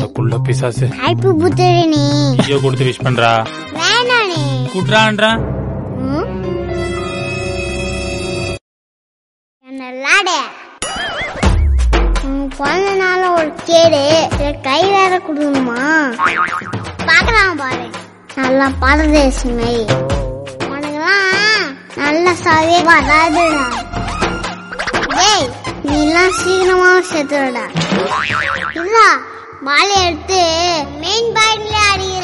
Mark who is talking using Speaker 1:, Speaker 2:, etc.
Speaker 1: அந்த குள்ள பிசாசு
Speaker 2: ஹாப்பி பர்த்டே நீ
Speaker 1: ஐயோ கொடுத்து விஷ் பண்றா
Speaker 2: வேணானே
Speaker 1: குட்ரான்றா
Speaker 2: என்ன விளாட உன் பிறந்த நாள ஒரு கேடு இதை கை வேற கொடுக்கணுமா பார்க்கலாம் பாரு நல்லா பரதேசி மாரி உனக்கெல்லாம் நல்ல சாவே வராதுடா டேய் நீலாம் சீக்கிரமா செத்துடா இல்ல மாலை எடுத்து மெயின் பாயிண்ட்ல அடிக்க